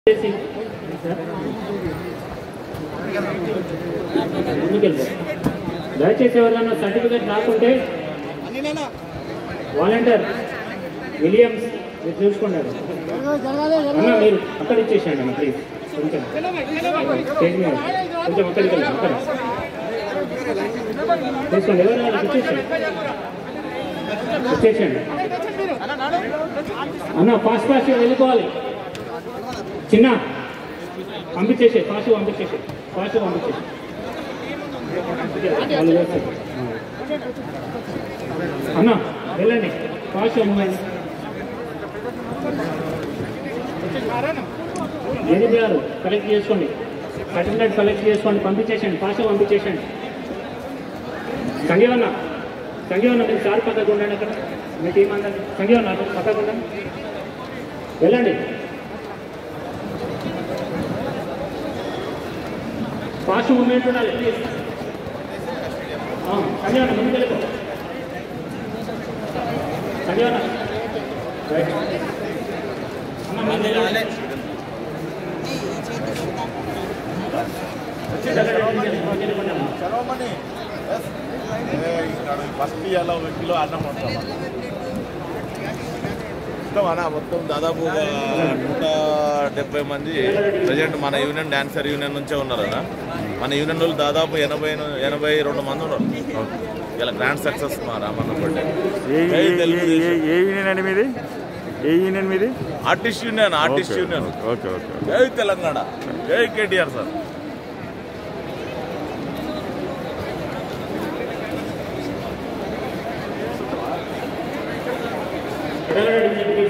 చేసి ముందుకెళ్ళిపో దయచేసి ఎవరైనా సర్టిఫికేట్ రాకుంటే వాలంటీర్ విలియమ్స్ మీరు చూసుకోండి అది. అన్న మీరు అక్కడ ఇచ్చేసేయండి అన్న ప్లీజ్ కొంచెం స్టేజ్ మీద కొంచెం అక్కడికి వెళ్ళండి అక్కడ తీసుకోండి ఎవరైనా ఇచ్చేసేయండి ఇచ్చేసేయండి అన్న ఫాస్ట్ ఫాస్ట్గా వెళ్ళిపోవాలి చిన్న పంపించేసే ఫాస్ట్ పంపించేసే ఫాస్ట్ పంపించేసే వాళ్ళు చేస్తారు. అన్న వెళ్ళండి ఫాస్ట్ అమ్మాయి ఏది చేయాలి కలెక్ట్ చేసుకోండి సర్టిఫికేట్ కలెక్ట్ చేసుకోండి పంపించేసండి ఫాస్ట్ పంపించేసండి సంగీవన్న సంగీవన్న మీరు సార్ పక్కకు ఉండండి అక్కడ మీ టీం అందరు సంగీవన్న అక్కడ పక్కకు ఉండండి వెళ్ళండి ఫాస్ట్ మూమెంట్ ఉండాలి ప్లీజ్ సంజయ్ ముందుకు వెళ్ళిపో సంజయ్ రైట్ అన్న మీరు నిలబడండి. నిలబడండి అన్న. ఫస్ట్ ఇయర్లో ఒక కిలో అన్నం ఉంటాం మొత్తం అన్న మొత్తం దాదాపు ఒక నూట డెబ్బై మంది ప్రజెంట్ మన యూనియన్ డాన్సర్ యూనియన్ నుంచే ఉన్నారు అన్న మన యూనియన్ వాళ్ళు దాదాపు ఎనభై ను- ఎనభై రెండు మంది ఉన్నారు ఇలా గ్రాండ్ సక్సెస్ మా రామన్న బర్త్డే ఏ జై ఏ- ఏ- తెలుగుదేశం. ఏ- ఏ యూనియన్ అండి మీది ఏ యూనియన్ మీది artist union artist okay, union okay okay జై తెలంగాణ జై కేటీఆర్ సార్ నిలబడండి,